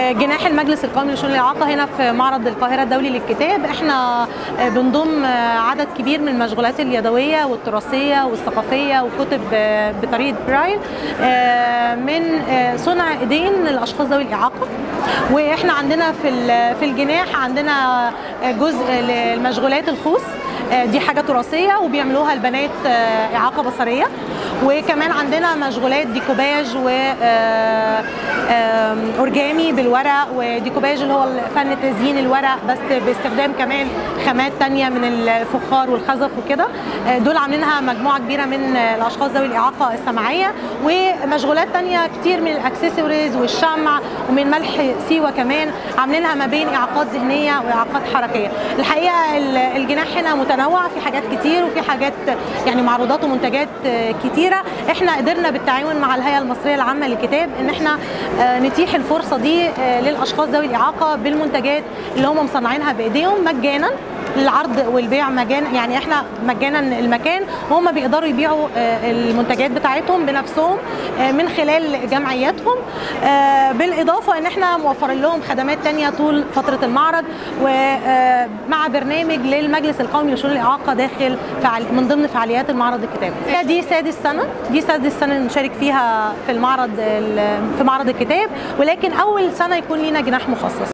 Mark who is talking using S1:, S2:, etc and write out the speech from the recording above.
S1: جناح المجلس القومي لشؤون الاعاقه هنا في معرض القاهره الدولي للكتاب احنا بنضم عدد كبير من المشغولات اليدويه والتراثيه والثقافيه وكتب بطريقه برايل من صنع ايدين للاشخاص ذوي الاعاقه واحنا عندنا في في الجناح عندنا جزء للمشغولات الخوص دي حاجه تراثيه وبيعملوها البنات اعاقه بصريه وكمان عندنا مشغولات ديكوباج و اورجامي بالورق وديكوباج اللي هو فن تزيين الورق بس باستخدام كمان خامات تانية من الفخار والخزف وكده دول عاملينها مجموعه كبيره من الاشخاص ذوي الاعاقه السمعيه ومشغولات تانية كتير من الاكسسوارز والشمع ومن ملح سيوه كمان عاملينها ما بين اعاقات ذهنيه واعاقات حركيه الحقيقه الجناح هنا متنوع في حاجات كتير وفي حاجات يعني معروضات ومنتجات كتيره احنا قدرنا بالتعاون مع الهيئه المصريه العامه للكتاب ان احنا نتيح الفرصه دي للاشخاص ذوي الاعاقه بالمنتجات اللي هم مصنعينها بايديهم مجانا للعرض والبيع مجانا يعني احنا مجانا المكان وهم بيقدروا يبيعوا المنتجات بتاعتهم بنفسهم من خلال جمعياتهم بالاضافه ان احنا موفرين لهم خدمات تانية طول فتره المعرض ومع برنامج للمجلس القومي لشؤون الاعاقه داخل فعال من ضمن فعاليات المعرض الكتابي دي سادس سنه دي سادس سنه نشارك فيها في المعرض في معرض الكتاب ولكن اول سنه يكون لينا جناح مخصص